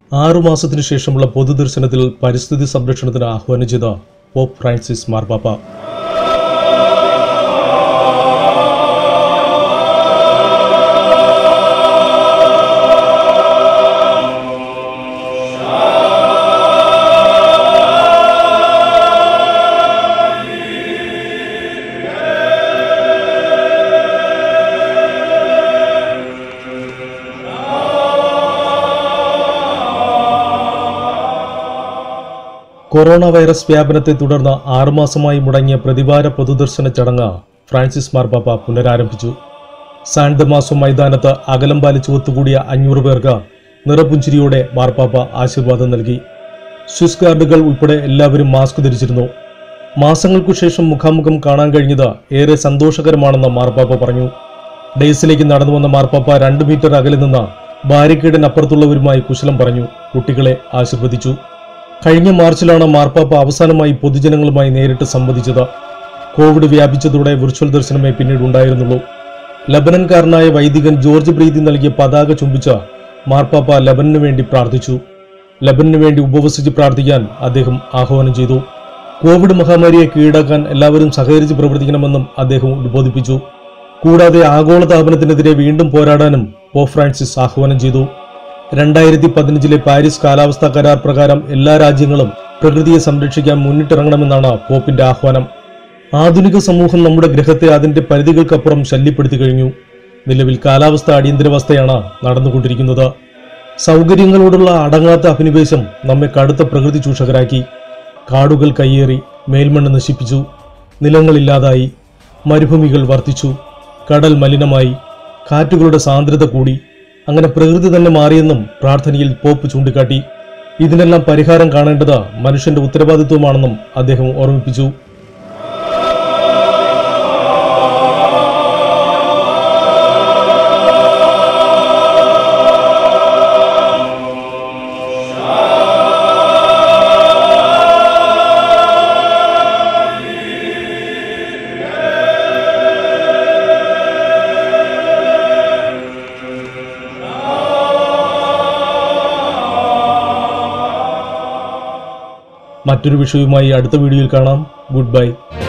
ആറുമാസത്തിനു ശേഷമുള്ള പൊതുദർശനത്തിൽ പരിസ്ഥിതി സംരക്ഷണത്തിന് ആഹ്വാനം ചെയ്ത പോപ്പ് ഫ്രാൻസിസ് മാർപ്പാപ്പ കൊറോണ വൈറസ് വ്യാപനത്തെ തുടർന്ന് ആറുമാസമായി മുടങ്ങിയ പ്രതിവാര പൊതുദർശന ചടങ്ങ് ഫ്രാൻസിസ് മാർപ്പാപ്പ പുനരാരംഭിച്ചു സാൻ ദമാസോ മൈതാനത്ത് അകലം പാലിച്ചു ഒത്തുകൂടിയ അഞ്ഞൂറ് പേർക്ക് നിറപുഞ്ചിരിയോടെ മാർപ്പാപ്പ ആശീർവാദം നൽകി സ്വിസ് ഗാർഡുകൾ ഉൾപ്പെടെ എല്ലാവരും മാസ്ക് ധരിച്ചിരുന്നു മാസങ്ങൾക്കു ശേഷം മുഖാമുഖം കാണാൻ കഴിഞ്ഞത് ഏറെ സന്തോഷകരമാണെന്ന് മാർപ്പാപ്പ പറഞ്ഞു ഡേസിലേക്ക് നടന്നു വന്ന മാർപ്പാപ്പ രണ്ട് മീറ്റർ അകലെ നിന്ന് ബാരിക്കേഡിനപ്പുറത്തുള്ളവരുമായി കുശലം പറഞ്ഞു കുട്ടികളെ ആശീർവദിച്ചു കഴിഞ്ഞ മാർച്ചിലാണ് മാർപ്പാപ്പ അവസാനമായി പൊതുജനങ്ങളുമായി നേരിട്ട് സംവദിച്ചത് കോവിഡ് വ്യാപിച്ചതോടെ വിർച്വൽ ദർശനമേ പിന്നീട് ഉണ്ടായിരുന്നുള്ളൂ ലബനൻകാരനായ വൈദികൻ ജോർജ് ബ്രീതി നൽകിയ പതാക ചുംബിച്ച മാർപ്പാപ്പ ലബനു വേണ്ടി പ്രാർത്ഥിച്ചു ലബനു വേണ്ടി ഉപവസിച്ച് പ്രാർത്ഥിക്കാൻ അദ്ദേഹം ആഹ്വാനം ചെയ്തു കോവിഡ് മഹാമാരിയെ കീഴടക്കാൻ എല്ലാവരും സഹകരിച്ച് പ്രവർത്തിക്കണമെന്നും അദ്ദേഹം ഉദ്ബോധിപ്പിച്ചു കൂടാതെ ആഗോളതാപനത്തിനെതിരെ വീണ്ടും പോരാടാനും പോപ്പ് ഫ്രാൻസിസ് ആഹ്വാനം ചെയ്തു രണ്ടായിരത്തി പതിനഞ്ചിലെ പാരീസ് കാലാവസ്ഥാ കരാർ പ്രകാരം എല്ലാ രാജ്യങ്ങളും പ്രകൃതിയെ സംരക്ഷിക്കാൻ മുന്നിട്ടിറങ്ങണമെന്നാണ് പോപ്പിന്റെ ആഹ്വാനം ആധുനിക സമൂഹം നമ്മുടെ ഗ്രഹത്തെ അതിന്റെ പരിധികൾക്കപ്പുറം ശല്യപ്പെടുത്തി കഴിഞ്ഞു നിലവിൽ കാലാവസ്ഥ അടിയന്തരാവസ്ഥയാണ് നടന്നുകൊണ്ടിരിക്കുന്നത് സൗകര്യങ്ങളോടുള്ള അടങ്ങാത്ത അഭിനിവേശം നമ്മെ കടുത്ത പ്രകൃതി ചൂഷകരാക്കി കാടുകൾ കയ്യേറി മേൽമണ്ണ് നശിപ്പിച്ചു നിലങ്ങളില്ലാതായി മരുഭൂമികൾ വർദ്ധിച്ചു കടൽ മലിനമായി കാറ്റുകളുടെ സാന്ദ്രത കൂടി അങ്ങനെ പ്രകൃതി തന്നെ മാറിയെന്നും പ്രാർത്ഥനയിൽ പോപ്പ് ചൂണ്ടിക്കാട്ടി ഇതിനെല്ലാം പരിഹാരം കാണേണ്ടത് മനുഷ്യന്റെ ഉത്തരവാദിത്വമാണെന്നും അദ്ദേഹം ഓർമ്മിപ്പിച്ചു മറ്റൊരു വിഷയവുമായി അടുത്ത വീഡിയോയിൽ കാണാം ഗുഡ് ബൈ